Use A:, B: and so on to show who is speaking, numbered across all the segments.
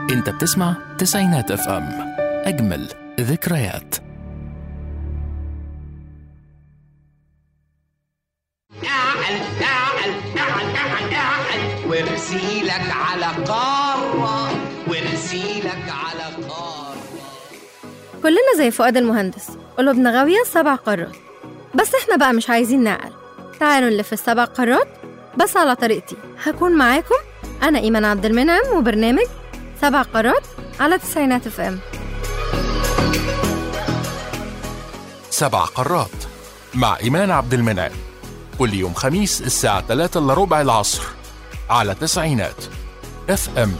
A: انت بتسمع تسعينات اف ام اجمل ذكريات
B: اعل اعل اعل اعل اعل وارسيلك على قارة وارسيلك على قارة
C: كلنا زي فؤاد المهندس قلوبنا غاوية سبع قارات بس احنا بقى مش عايزين نعقل تعالوا نلف السبع قارات بس على طريقتي هكون معاكم أنا إيمان عبد المنعم وبرنامج سبع قارات على تسعينات اف ام
A: سبع قارات مع إيمان عبد المنعم كل يوم خميس الساعة 3 إلا ربع العصر على تسعينات اف ام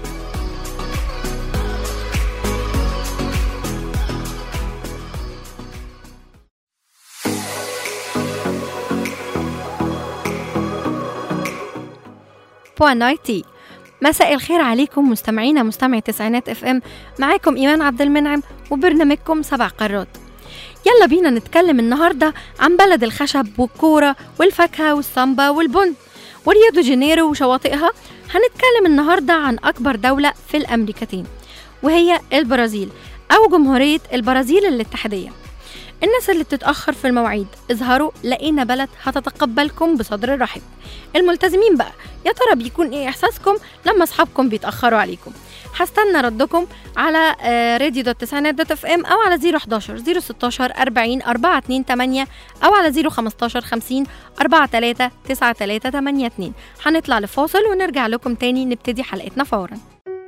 C: بوانايتي مساء الخير عليكم مستمعينا مستمعي تسعينات اف ام معاكم ايمان عبد المنعم وبرنامجكم سبع قارات يلا بينا نتكلم النهارده عن بلد الخشب والكوره والفاكهه والسامبا والبن وريو دي جانيرو وشواطئها هنتكلم النهارده عن اكبر دوله في الامريكتين وهي البرازيل او جمهوريه البرازيل الاتحاديه الناس اللي بتتأخر في المواعيد اظهروا لقينا بلد هتتقبلكم بصدر رحب الملتزمين بقى يا ترى بيكون ايه احساسكم لما اصحابكم بيتأخروا عليكم هستنى ردكم على آه، راديو دوت تسعينات دوت اف ام او على 011 016 40 428 او على 015 50 43 93 82 هنطلع لفاصل ونرجع لكم تاني نبتدي حلقتنا فورا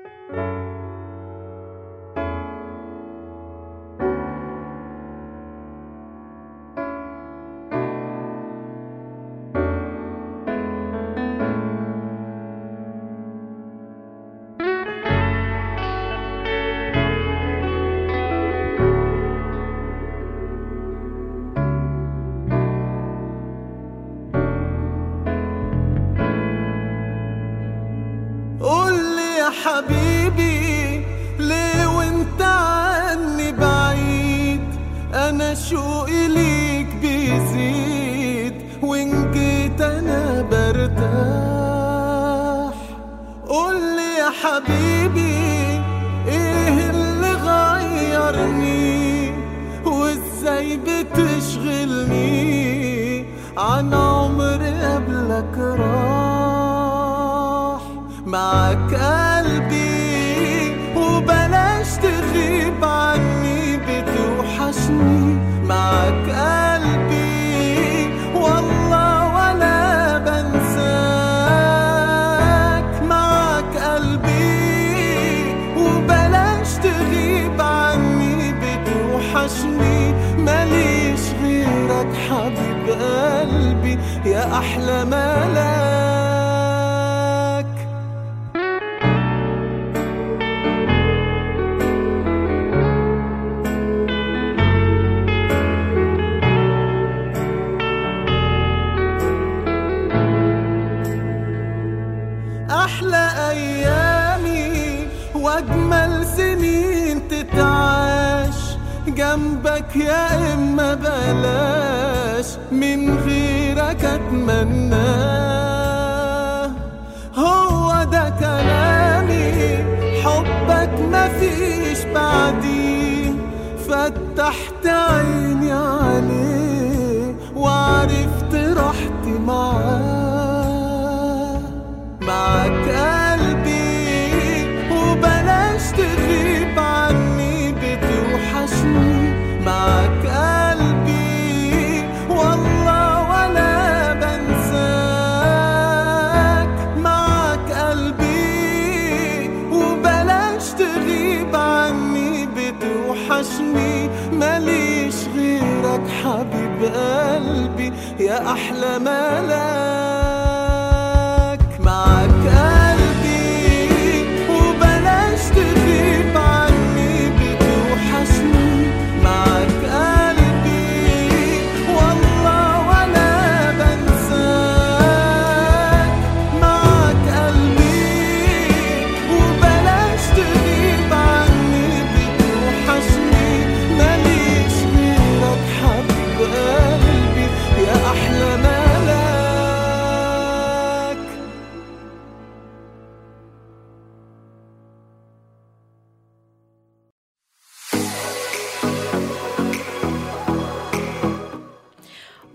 D: قول لي يا حبيبي ليه وانت عني بعيد انا شوقي ليك بيزيد وان جيت انا برتاح قول لي يا حبيبي ايه اللي غيرني وازاي بتشغلني عن عمر قبلك راح معك قلبي وبلاش تغيب عني بتوحشني معك قلبي والله ولا بنساك معك قلبي وبلاش تغيب عني بتوحشني ماليش غيرك حبيب قلبي يا أحلى ملاك أحلى أيامي وأجمل سنين تتعاش جنبك يا إما بلاش من غيرك أتمناه هو ده كلامي حبك مفيش بعديه فتحت عيني عليه وعرفت راحتي معاه معك قلبي وبلاش تغيب عني بتوحشني معك قلبي والله ولا بنساك معك قلبي وبلاش تغيب عني بتوحشني ماليش غيرك حبيب قلبي يا أحلى ملاك معك قلبي وبلاش تغيب عني بتوحشني معك قلبي والله ولا بنساك معك قلبي وبلاش تغيب عني بتوحشني ماليش غيرك حبيب قلبي يا أحلى ملاك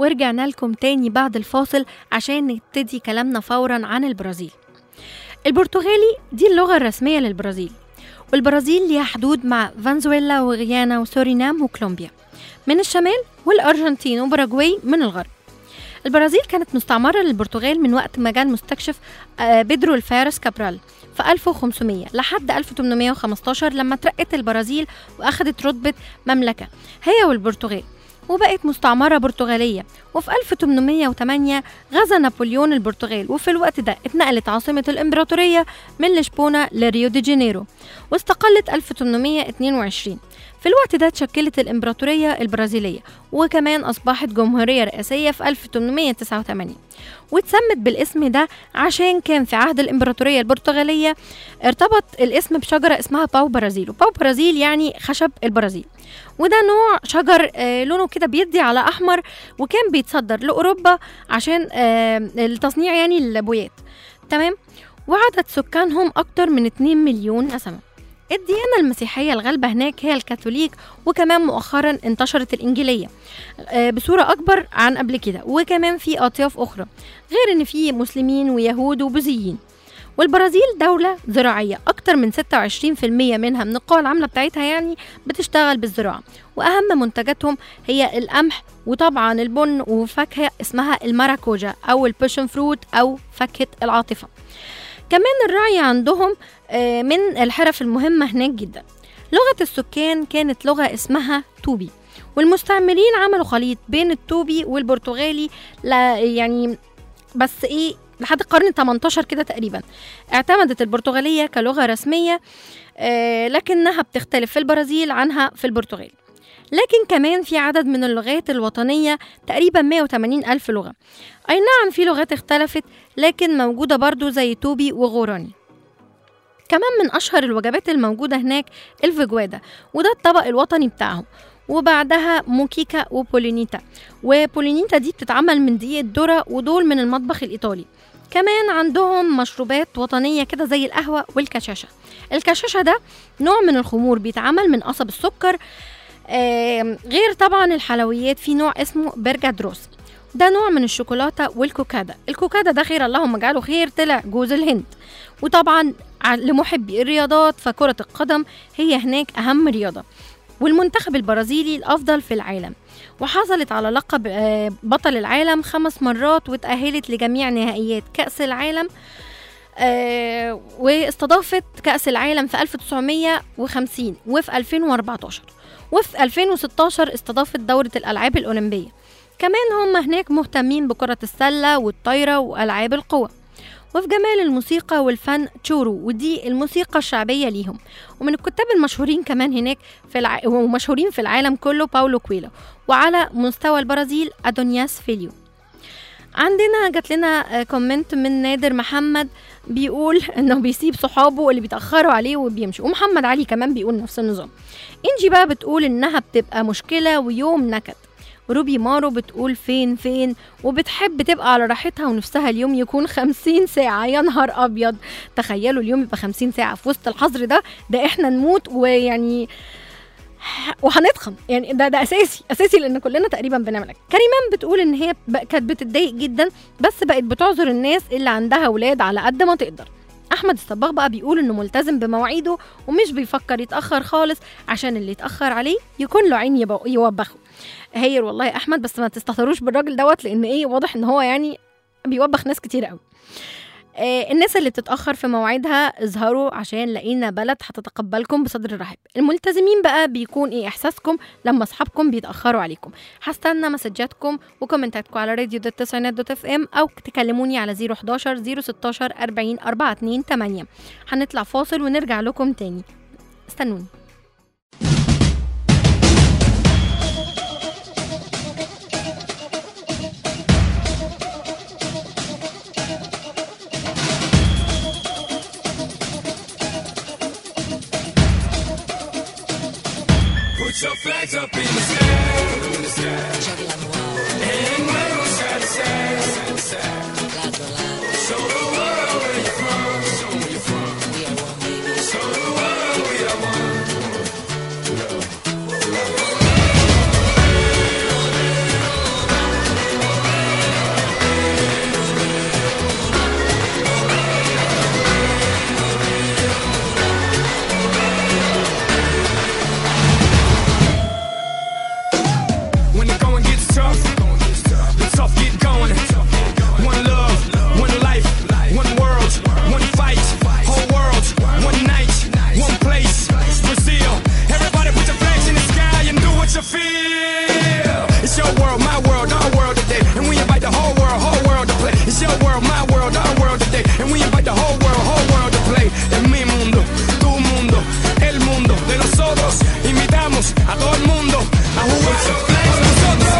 C: ورجعنا لكم تاني بعد الفاصل عشان نبتدي كلامنا فورا عن البرازيل البرتغالي دي اللغة الرسمية للبرازيل والبرازيل ليها حدود مع فنزويلا وغيانا وسورينام وكولومبيا من الشمال والأرجنتين وباراجواي من الغرب البرازيل كانت مستعمرة للبرتغال من وقت ما جاء المستكشف آه، بيدرو الفارس كابرال في 1500 لحد 1815 لما ترقت البرازيل وأخدت رتبة مملكة هي والبرتغال وبقت مستعمرة برتغالية وفي 1808 غزا نابليون البرتغال وفي الوقت ده اتنقلت عاصمة الإمبراطورية من لشبونة لريو دي جانيرو واستقلت 1822 في الوقت ده تشكلت الإمبراطورية البرازيلية وكمان أصبحت جمهورية رئاسية في 1889 واتسمت بالاسم ده عشان كان في عهد الإمبراطورية البرتغالية ارتبط الاسم بشجرة اسمها باو برازيل وباو برازيل يعني خشب البرازيل وده نوع شجر آه، لونه كده بيدي على أحمر وكان بيتصدر لأوروبا عشان آه، التصنيع يعني البويات تمام وعدد سكانهم أكتر من 2 مليون نسمة الديانة المسيحية الغالبة هناك هي الكاثوليك وكمان مؤخرا انتشرت الإنجيلية آه، بصورة أكبر عن قبل كده وكمان في أطياف أخرى غير إن في مسلمين ويهود وبوذيين والبرازيل دولة زراعية أكتر من 26% منها من القوى العاملة بتاعتها يعني بتشتغل بالزراعة وأهم منتجاتهم هي القمح وطبعا البن وفاكهة اسمها الماراكوجا أو البوشن فروت أو فاكهة العاطفة كمان الرعي عندهم آه، من الحرف المهمة هناك جدا لغة السكان كانت لغة اسمها توبي والمستعمرين عملوا خليط بين التوبي والبرتغالي لا يعني بس ايه لحد القرن 18 كده تقريبا اعتمدت البرتغالية كلغة رسمية آه، لكنها بتختلف في البرازيل عنها في البرتغال لكن كمان في عدد من اللغات الوطنية تقريبا 180 ألف لغة أي نعم في لغات اختلفت لكن موجودة برضو زي توبي وغوراني كمان من أشهر الوجبات الموجودة هناك الفجوادة وده الطبق الوطني بتاعهم وبعدها موكيكا وبولينيتا وبولينيتا دي بتتعمل من دقيق الذرة ودول من المطبخ الإيطالي كمان عندهم مشروبات وطنية كده زي القهوة والكشاشة الكشاشة ده نوع من الخمور بيتعمل من قصب السكر آم، غير طبعا الحلويات في نوع اسمه برجادروس ده نوع من الشوكولاتة والكوكادا الكوكادا ده خير اللهم اجعله خير طلع جوز الهند وطبعا ع- لمحبي الرياضات فكرة القدم هي هناك أهم رياضة والمنتخب البرازيلي الأفضل في العالم وحصلت على لقب آه، بطل العالم خمس مرات وتأهلت لجميع نهائيات كأس العالم آه، واستضافت كأس العالم في 1950 وفي 2014 وفي 2016 استضافت دورة الألعاب الأولمبية كمان هم هناك مهتمين بكرة السلة والطايرة وألعاب القوى وفي جمال الموسيقى والفن تشورو ودي الموسيقى الشعبية ليهم ومن الكتاب المشهورين كمان هناك في الع... ومشهورين في العالم كله باولو كويلو وعلى مستوى البرازيل أدونياس فيليو عندنا جات لنا آه، كومنت من نادر محمد بيقول انه بيسيب صحابه اللي بيتاخروا عليه وبيمشي ومحمد علي كمان بيقول نفس النظام انجي بقى بتقول انها بتبقى مشكله ويوم نكد روبي مارو بتقول فين فين وبتحب تبقى على راحتها ونفسها اليوم يكون خمسين ساعة يا نهار أبيض تخيلوا اليوم يبقى خمسين ساعة في وسط الحظر ده ده احنا نموت ويعني وهنتخن يعني ده ده اساسي اساسي لان كلنا تقريبا بنعمل كده. كريمان بتقول ان هي بق- كانت بتتضايق جدا بس بقت بتعذر الناس اللي عندها اولاد على قد ما تقدر احمد الصباغ بقى بيقول انه ملتزم بمواعيده ومش بيفكر يتاخر خالص عشان اللي يتاخر عليه يكون له عين يبو- يوبخه هاير والله يا احمد بس ما تستهتروش بالراجل دوت لان ايه واضح ان هو يعني بيوبخ ناس كتير قوي آه، الناس اللي بتتأخر في مواعيدها اظهروا عشان لقينا بلد هتتقبلكم بصدر رحب الملتزمين بقى بيكون ايه احساسكم لما اصحابكم بيتأخروا عليكم هستنى مسجاتكم وكومنتاتكم على راديو دوت تسعينات دوت اف ام او تكلموني على 011 016 40 42 8 هنطلع فاصل ونرجع لكم تاني استنوني
E: Show world, our world today. And we invite the whole world, whole world to play. Es mi mundo, tu mundo, el mundo de nosotros. Invitamos a todo el mundo a jugar con nosotros.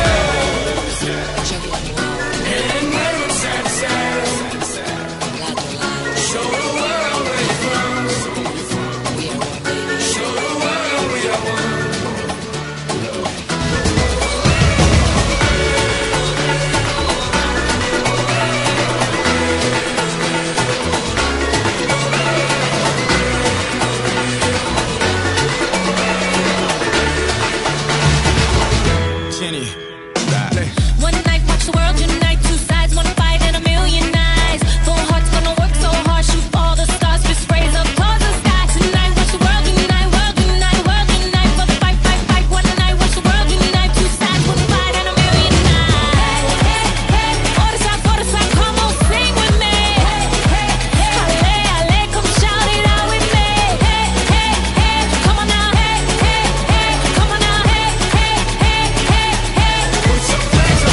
E: Jenny, dale.
F: One night, watch the world unite. Two sides, one fight, and a million eyes. Full hearts gonna work so hard, shoot all the stars, fist raise up towards the sky. Tonight, watch the world unite, world unite, world unite. For the fight, fight, fight. One night, watch the world unite. Two sides, one fight, and a million eyes. Hey, hey, forza, forza, come on, sing with me. Hey, hey, ale, ale, come shout it out with me. Hey, hey, hey, come on now. Hey, hey, hey, come on now. Hey, hey, hey, hey, hey.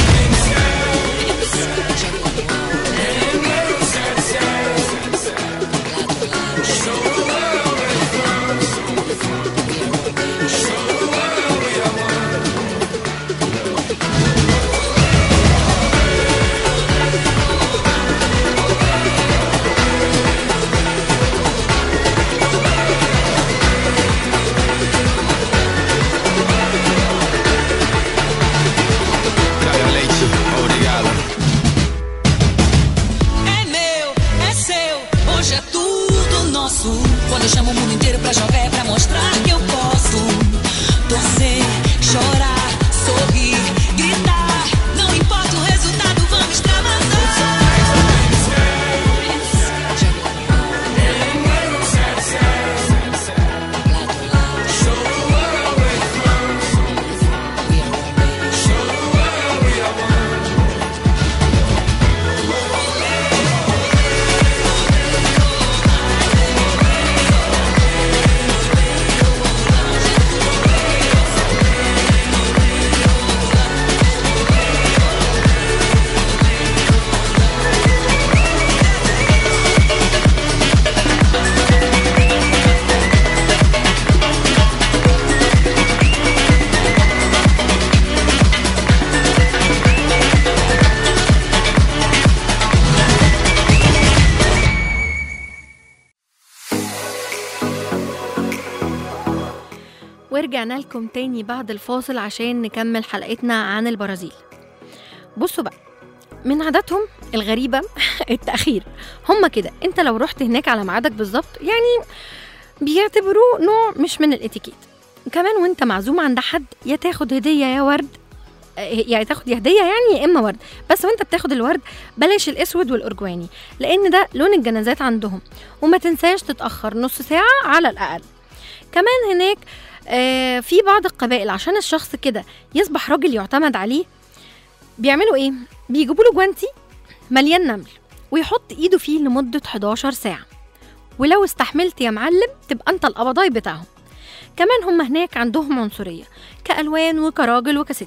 E: Dale, leite, obrigado.
F: É meu, é seu, hoje é tudo nosso. Quando eu chamo o mundo inteiro pra jogar é pra mostrar que eu posso. Torcer, chorar, sorrir, gritar. Não importa o resultado, vamos extravasar.
C: ورجعنا لكم تاني بعد الفاصل عشان نكمل حلقتنا عن البرازيل بصوا بقى من عاداتهم الغريبة التأخير هم كده انت لو رحت هناك على ميعادك بالظبط يعني بيعتبروه نوع مش من الاتيكيت كمان وانت معزوم عند حد يا تاخد هدية يا ورد آه، يعني تاخد يا هدية يعني يا إما ورد بس وانت بتاخد الورد بلاش الأسود والأرجواني لأن ده لون الجنازات عندهم وما تنساش تتأخر نص ساعة على الأقل كمان هناك آه، في بعض القبائل عشان الشخص كده يصبح راجل يعتمد عليه بيعملوا ايه بيجيبوا له جوانتي مليان نمل ويحط ايده فيه لمدة 11 ساعة ولو استحملت يا معلم تبقى انت القبضاي بتاعهم كمان هم هناك عندهم عنصرية كألوان وكراجل وكست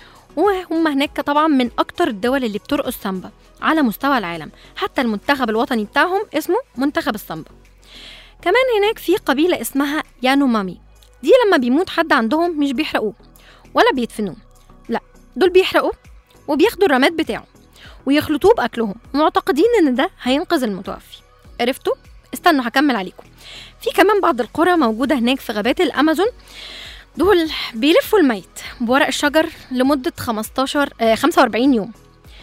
C: وهم هناك طبعا من أكتر الدول اللي بترقص سامبا على مستوى العالم حتى المنتخب الوطني بتاعهم اسمه منتخب السامبا كمان هناك في قبيلة اسمها يانومامي دي لما بيموت حد عندهم مش بيحرقوه ولا بيدفنوه لا دول بيحرقوه وبياخدوا الرماد بتاعه ويخلطوه بأكلهم معتقدين إن ده هينقذ المتوفي عرفتوا؟ استنوا هكمل عليكم في كمان بعض القرى موجودة هناك في غابات الأمازون دول بيلفوا الميت بورق الشجر لمدة 15 آه 45 يوم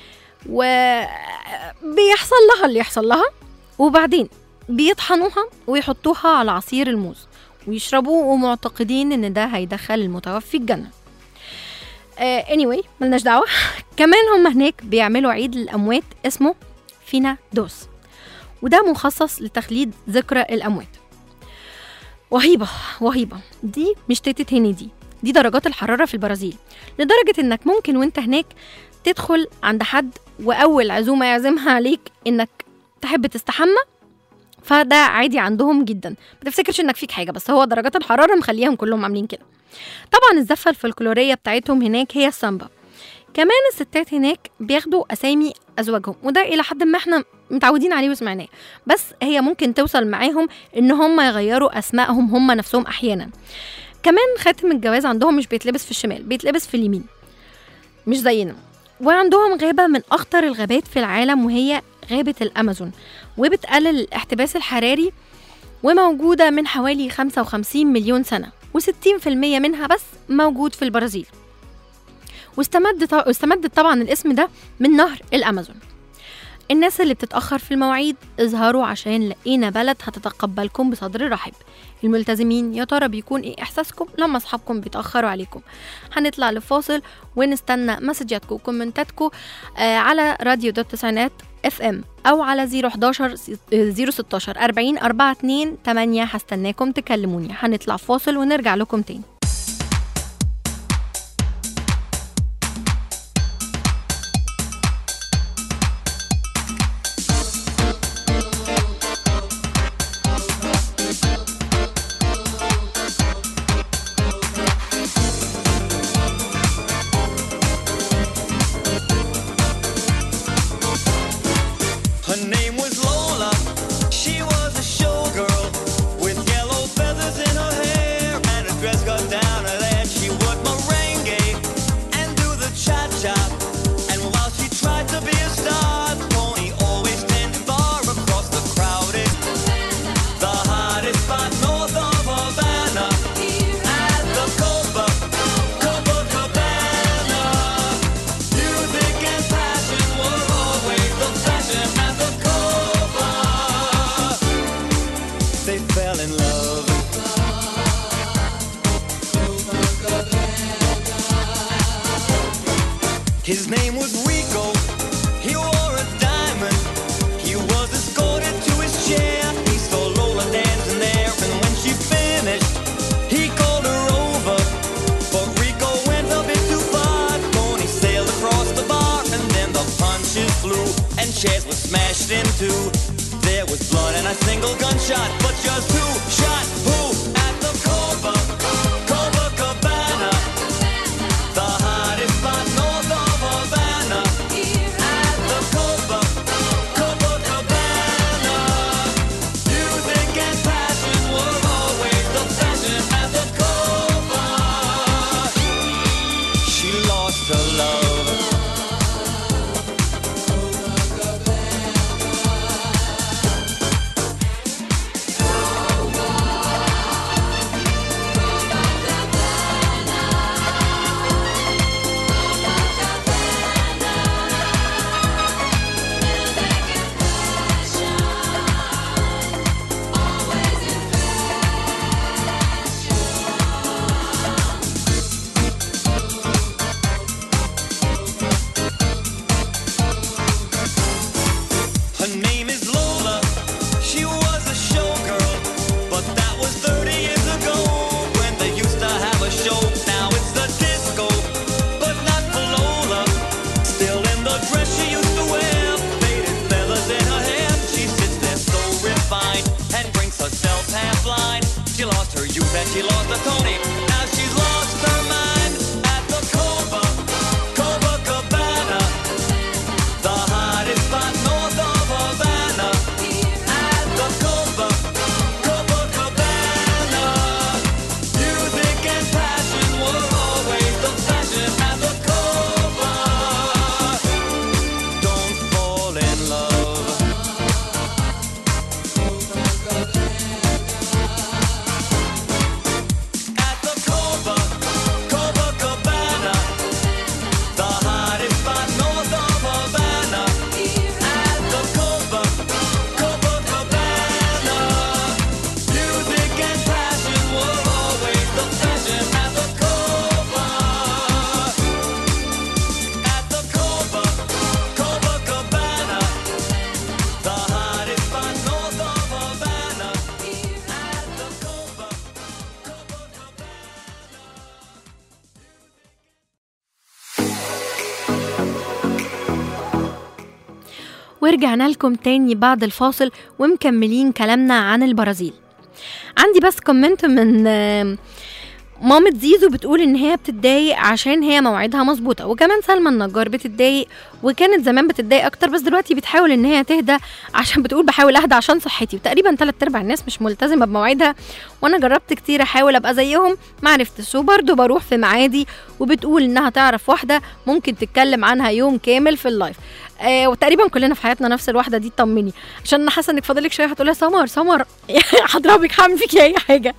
C: وبيحصل لها اللي يحصل لها وبعدين بيطحنوها ويحطوها على عصير الموز ويشربوه ومعتقدين ان ده هيدخل المتوفي الجنة آه anyway ملناش دعوة كمان هم هناك بيعملوا عيد للأموات اسمه فينا دوس وده مخصص لتخليد ذكرى الأموات وهيبة وهيبة دي مش تيتة هنيدي دي درجات الحرارة في البرازيل لدرجة انك ممكن وانت هناك تدخل عند حد وأول عزومة يعزمها عليك انك تحب تستحمى فده عادي عندهم جدا ما تفتكرش انك فيك حاجة بس هو درجات الحرارة مخليهم كلهم عاملين كده طبعا الزفة الفلكلورية بتاعتهم هناك هي السامبا كمان الستات هناك بياخدوا اسامي ازواجهم وده الى حد ما احنا متعودين عليه وسمعناه بس هي ممكن توصل معاهم ان هم يغيروا اسمائهم هم نفسهم احيانا كمان خاتم الجواز عندهم مش بيتلبس في الشمال بيتلبس في اليمين مش زينا وعندهم غابة من أخطر الغابات في العالم وهي غابة الأمازون وبتقلل الاحتباس الحراري وموجودة من حوالي 55 مليون سنة و60% منها بس موجود في البرازيل واستمد ط- واستمدت طبعا الاسم ده من نهر الأمازون الناس اللي بتتأخر في المواعيد اظهروا عشان لقينا بلد هتتقبلكم بصدر رحب الملتزمين يا ترى بيكون ايه احساسكم لما اصحابكم بيتأخروا عليكم هنطلع لفاصل ونستنى مسجاتكم وكومنتاتكم آه على راديو دوت تسعينات اف ام او على 011 016 40 42 8 هستناكم تكلموني هنطلع فاصل ونرجع لكم تاني
G: Her name was Lola. She was a showgirl with yellow feathers in her hair and a dress got down her leg. She would merengue and do the cha cha. And while she tried to be a star, Tony always tended bar across the crowded, the hottest spot north of Havana. At the Copa, Copacabana. Music and passion were always the fashion at the Copa. They fell in love. His name was Rico. He wore a diamond. He was escorted to his chair. He saw Lola dancing there, and when she finished, he called her over. But Rico went a bit too far. Tony sailed across the bar, and then the punches flew, and chairs were smashed in two. There was blood and a single gunshot, but just who shot who at the Copa, Copacabana, the hottest spot north of Havana. At the Copa, Copacabana, music and passion were always the fashion at the Copa. She lost her love. Her name is Lola. She was a showgirl, but that was 30 years ago when they used to have a show. Now it's the disco, but not for Lola. Still in the dress she used to wear, faded feathers in her hair. She sits there so refined and drinks herself half blind. She lost her youth and she lost her Tony. Now she's lost her mind at the Copa, Copacabana. The hottest spot north of Havana. At the Copa, Copacabana. Music and passion were always the fashion at the Copa. Don't fall in love. At the Copa, Copacabana. The hottest spot north of Havana. At the Copa, Copacabana. Music and passion were always the fashion at the Copa. At the Copa, Copacabana. The hottest spot north of Havana. At the Copa, Copacabana.
C: ورجعنا لكم تاني بعد الفاصل ومكملين كلامنا عن البرازيل عندي بس كومنت من آم، مامة زيزو بتقول ان هي بتتضايق عشان هي موعدها مظبوطه وكمان سلمى النجار بتتضايق وكانت زمان بتتضايق اكتر بس دلوقتي بتحاول ان هي تهدى عشان بتقول بحاول اهدى عشان صحتي وتقريبا تلات ارباع الناس مش ملتزمه بمواعيدها وانا جربت كتير احاول ابقى زيهم ما عرفتش وبرضه بروح في ميعادي وبتقول انها تعرف واحده ممكن تتكلم عنها يوم كامل في اللايف آه وتقريبا كلنا في حياتنا نفس الواحده دي طمني عشان انا حاسه انك فاضلك شويه هتقولي سمر سمر هضربك هعمل فيكي اي حاجه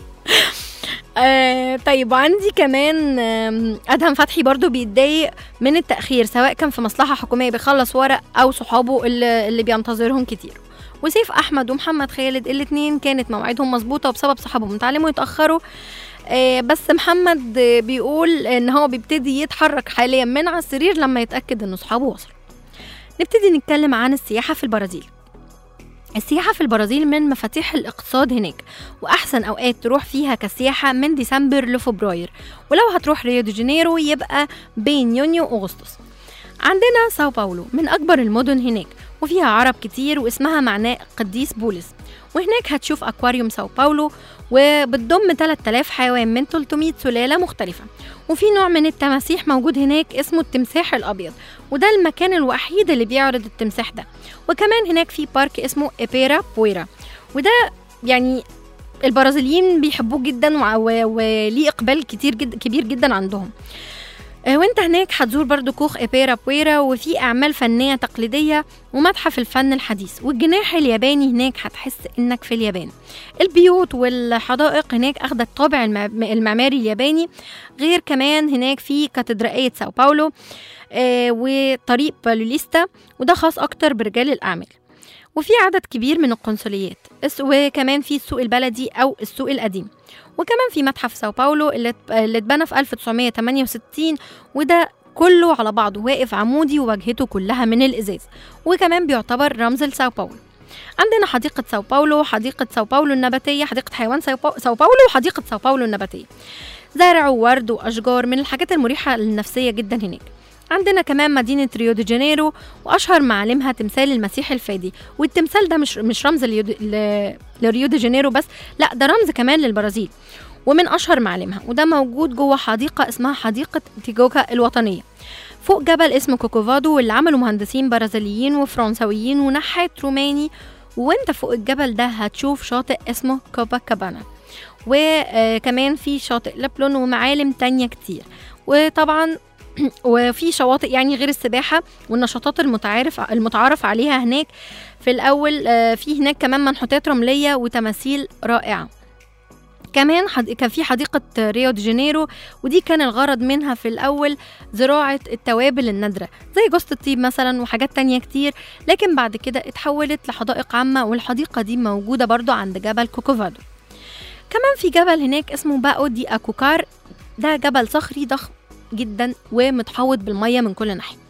C: آه طيب وعندي كمان آم، ادهم فتحي برضو بيتضايق من التاخير سواء كان في مصلحه حكوميه بيخلص ورق او صحابه اللي, اللي بينتظرهم كتير وسيف احمد ومحمد خالد الاتنين كانت مواعيدهم مظبوطه وبسبب صحابهم اتعلموا يتاخروا آه بس محمد آه، بيقول ان هو بيبتدي يتحرك حاليا من على السرير لما يتاكد ان صحابه وصلوا نبتدي نتكلم عن السياحه في البرازيل السياحة في البرازيل من مفاتيح الاقتصاد هناك وأحسن أوقات تروح فيها كسياحة من ديسمبر لفبراير ولو هتروح ريو دي جانيرو يبقى بين يونيو وأغسطس عندنا ساو باولو من أكبر المدن هناك وفيها عرب كتير واسمها معناه قديس بولس وهناك هتشوف أكواريوم ساو باولو وبتضم 3000 حيوان من 300 سلالة مختلفة وفي نوع من التماسيح موجود هناك اسمه التمساح الأبيض وده المكان الوحيد اللي بيعرض التمساح ده وكمان هناك في بارك اسمه إبيرا بويرا وده يعني البرازيليين بيحبوه جدا وع- و- وليه إقبال كتير جد كبير جدا عندهم آه، وانت هناك هتزور برضو كوخ إبيرا بويرا وفي أعمال فنية تقليدية ومتحف الفن الحديث والجناح الياباني هناك هتحس إنك في اليابان البيوت والحدائق هناك أخدت الطابع المع- المعماري الياباني غير كمان هناك في كاتدرائية ساو باولو آه، وطريق بالوليستا وده خاص أكتر برجال الأعمال وفي عدد كبير من القنصليات الس- وكمان في السوق البلدي أو السوق القديم وكمان في متحف ساو باولو اللي ات- اللي اتبنى في 1968 وده كله على بعضه واقف عمودي وواجهته كلها من الإزاز وكمان بيعتبر رمز لساو باولو عندنا حديقة ساو باولو حديقة ساو باولو النباتية حديقة حيوان ساو باو- ساو باولو وحديقة ساو باولو النباتية زرع وورد وأشجار من الحاجات المريحة للنفسية جدا هناك عندنا كمان مدينة ريو دي جانيرو وأشهر معالمها تمثال المسيح الفادي والتمثال ده مش مش رمز ليو دي- ل- لريو دي جانيرو بس لا ده رمز كمان للبرازيل ومن أشهر معالمها وده موجود جوه حديقة اسمها حديقة تيجوكا الوطنية فوق جبل اسمه كوكوفادو واللي عمله مهندسين برازيليين وفرنسويين ونحات روماني وانت فوق الجبل ده هتشوف شاطئ اسمه كوبا كابانا وكمان في شاطئ لبلون ومعالم تانية كتير وطبعا وفي شواطئ يعني غير السباحة والنشاطات المتعارف المتعارف عليها هناك في الأول آه، في هناك كمان منحوتات رملية وتماثيل رائعة كمان حد... كان في حديقة ريو دي جانيرو ودي كان الغرض منها في الأول زراعة التوابل النادرة زي جوزة الطيب مثلا وحاجات تانية كتير لكن بعد كده اتحولت لحدائق عامة والحديقة دي موجودة برضو عند جبل كوكوفادو كمان في جبل هناك اسمه باو دي أكوكار ده جبل صخري ضخم جدا ومتحوط بالمية من كل ناحية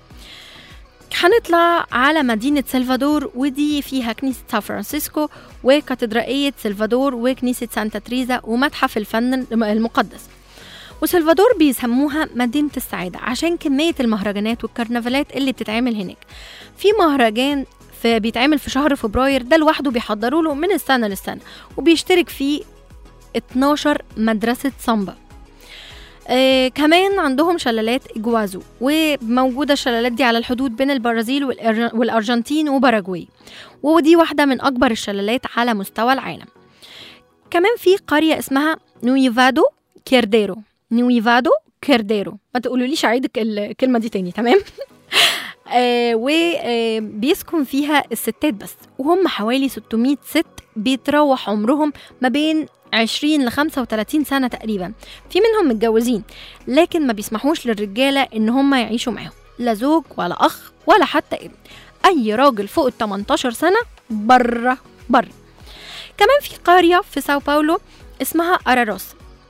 C: هنطلع على مدينة سلفادور ودي فيها كنيسة سان فرانسيسكو وكاتدرائية سلفادور وكنيسة سانتا تريزا ومتحف الفن المقدس وسلفادور بيسموها مدينة السعادة عشان كمية المهرجانات والكرنفالات اللي بتتعمل هناك في مهرجان في بيتعمل في شهر فبراير ده لوحده بيحضروا له من السنة للسنة وبيشترك فيه 12 مدرسة سامبا آه كمان عندهم شلالات إجوازو وموجودة الشلالات دي على الحدود بين البرازيل والأر- والأرجنتين وباراجواي ودي واحدة من أكبر الشلالات على مستوى العالم كمان في قرية اسمها نويفادو كيرديرو نويفادو كيرديرو ما تقولوليش أعيد الك- الكلمة دي تاني تمام آه وبيسكن فيها الستات بس وهم حوالي 600 ست بيتراوح عمرهم ما بين 20 ل 35 سنة تقريبا في منهم متجوزين لكن ما بيسمحوش للرجالة إن هم يعيشوا معاهم لا زوج ولا أخ ولا حتى ابن أي راجل فوق ال 18 سنة بره بره كمان في قرية في ساو باولو اسمها أراروس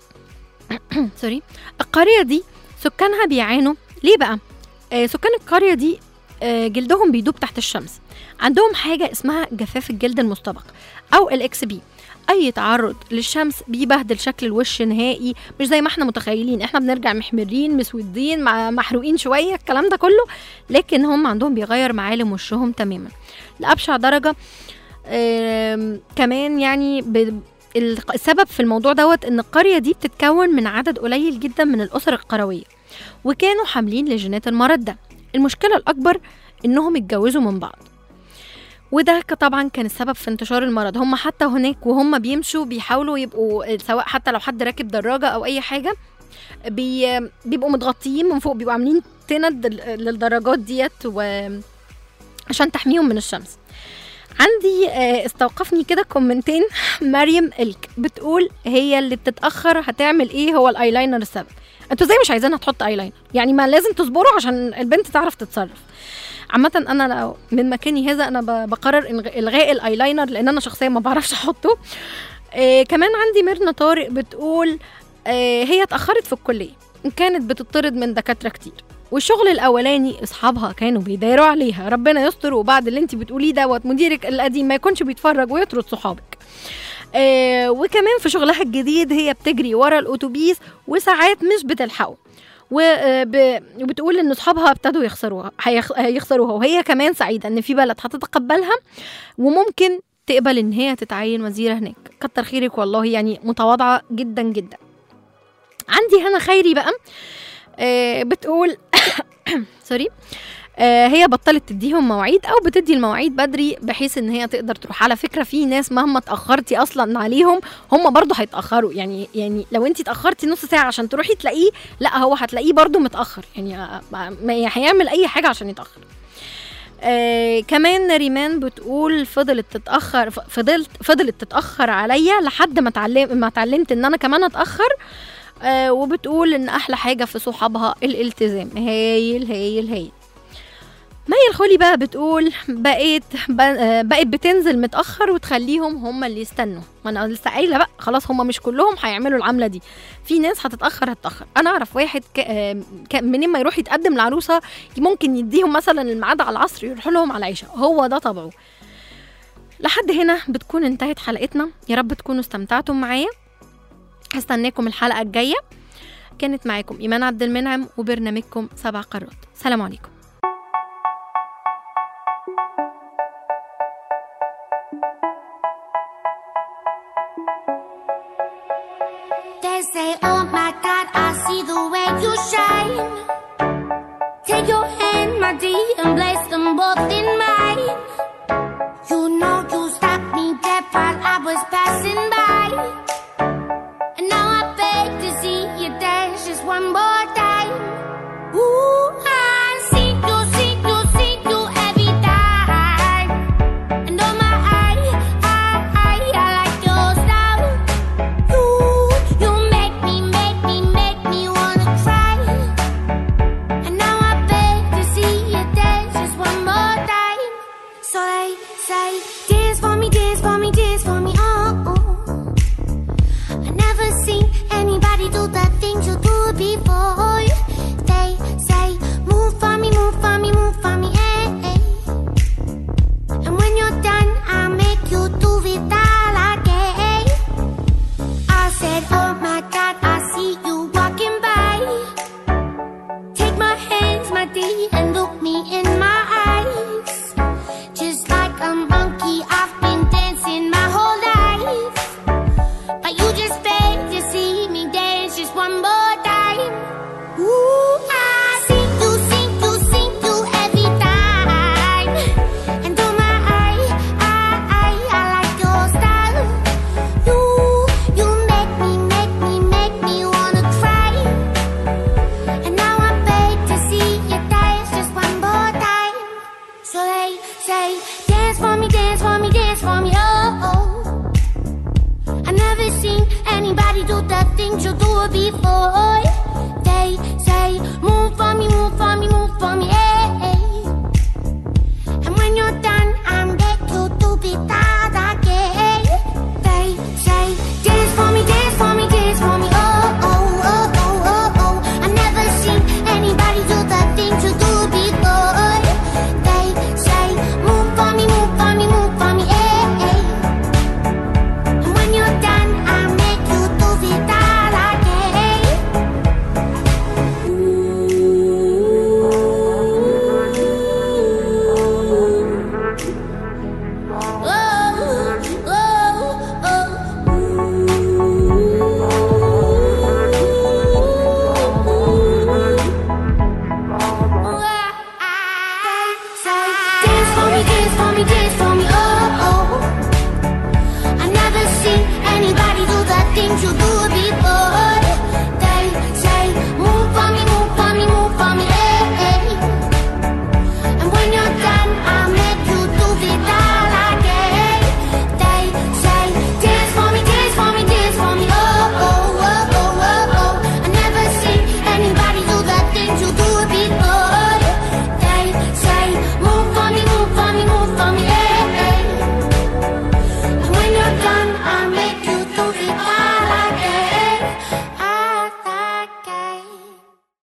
C: سوري القرية دي سكانها بيعانوا ليه بقى؟ آه سكان القرية دي آه جلدهم بيدوب تحت الشمس عندهم حاجة اسمها جفاف الجلد المستبق أو الإكس بي اي تعرض للشمس بيبهدل شكل الوش نهائي مش زي ما احنا متخيلين احنا بنرجع محمرين مسودين مع محروقين شويه الكلام ده كله لكن هم عندهم بيغير معالم وشهم تماما لابشع درجه آم، كمان يعني ب- ال- السبب في الموضوع دوت ان القريه دي بتتكون من عدد قليل جدا من الاسر القرويه وكانوا حاملين لجينات المرض ده المشكله الاكبر انهم اتجوزوا من بعض وده ك- طبعا كان السبب في انتشار المرض هم حتى هناك وهم بيمشوا بيحاولوا يبقوا سواء حتى لو حد راكب دراجه او اي حاجه بي بيبقوا متغطيين من فوق بيبقوا عاملين تند لل- للدراجات ديت و عشان تحميهم من الشمس عندي آه، استوقفني كده كومنتين مريم الك بتقول هي اللي بتتاخر هتعمل ايه هو الايلاينر السبب انتوا ازاي مش عايزينها تحط ايلاينر يعني ما لازم تصبروا عشان البنت تعرف تتصرف عامة انا لو من مكاني هذا انا ب- بقرر إلغ- الغاء الايلاينر لان انا شخصيا ما بعرفش احطه آه كمان عندي ميرنا طارق بتقول آه هي اتاخرت في الكليه كانت بتطرد من دكاتره كتير والشغل الاولاني اصحابها كانوا بيداروا عليها ربنا يستر وبعد اللي انت بتقوليه دوت مديرك القديم ما يكونش بيتفرج ويطرد صحابك آه وكمان في شغلها الجديد هي بتجري ورا الاتوبيس وساعات مش بتلحقه وب- وبتقول ان اصحابها ابتدوا يخسروها هيخ- هيخسروها وهي كمان سعيده ان في بلد هتتقبلها وممكن تقبل ان هي تتعين وزيره هناك كتر خيرك والله يعني متواضعه جدا جدا عندي هنا خيري بقى آه بتقول سوري آه هي بطلت تديهم مواعيد او بتدي المواعيد بدري بحيث ان هي تقدر تروح على فكره في ناس مهما اتاخرتي اصلا عليهم هم برضه هيتاخروا يعني يعني لو انت اتاخرتي نص ساعه عشان تروحي تلاقيه لا هو هتلاقيه برضه متاخر يعني آه، ما ما هيعمل اي حاجه عشان يتاخر آه كمان ريمان بتقول فضلت تتاخر ف- فضلت فضلت تتاخر عليا لحد ما اتعلم ما اتعلمت ان انا كمان اتاخر آه وبتقول ان احلى حاجه في صحابها الالتزام هايل هايل هايل مي الخولي بقى بتقول بقيت ب- آه، بقت بتنزل متاخر وتخليهم هم اللي يستنوا ما انا لسه قايله بقى خلاص هم مش كلهم هيعملوا العمله دي في ناس هتتاخر هتتاخر انا اعرف واحد ك... آه، ك... منين ما يروح يتقدم العروسه ممكن يديهم مثلا الميعاد على العصر يروحوا لهم على العشاء هو ده طبعه لحد هنا بتكون انتهت حلقتنا يا رب تكونوا استمتعتم معايا هستناكم الحلقه الجايه كانت معاكم ايمان عبد المنعم وبرنامجكم سبع قارات سلام عليكم
H: They say, Oh my God, I see the way you shine. Take your hand, my dear, and place them both in mine. You know you stopped me dead while I was passing by. And now I beg to see you dance just one more time. Ooh, I see you, see you, see you every time. And oh my, I, I, I, I like your style. You, you make me, make me, make me wanna cry. And now I beg to see you dance just one more time. So they say, dance for me, dance for me, dance for me, oh. oh. I never seen anybody do the things you do before. They say, move for me, move for me, move for me, eh, eh. And when you're done, I'll make you do it all again. I said, Oh my God, I see you walking by. Take my hands, my dear, and look me in my eyes. Just like a monkey, I've been dancing my whole life. But you just beg to see me dance just one more time. Ooh, I see you, see you, see you every time. And oh my, I, I, I, I like your style. You, you make me, make me, make me wanna cry. And now I beg to see you dance just one more time. So they say, dance for me, dance for me, dance for me, oh. oh. I never seen anybody do the things you do before.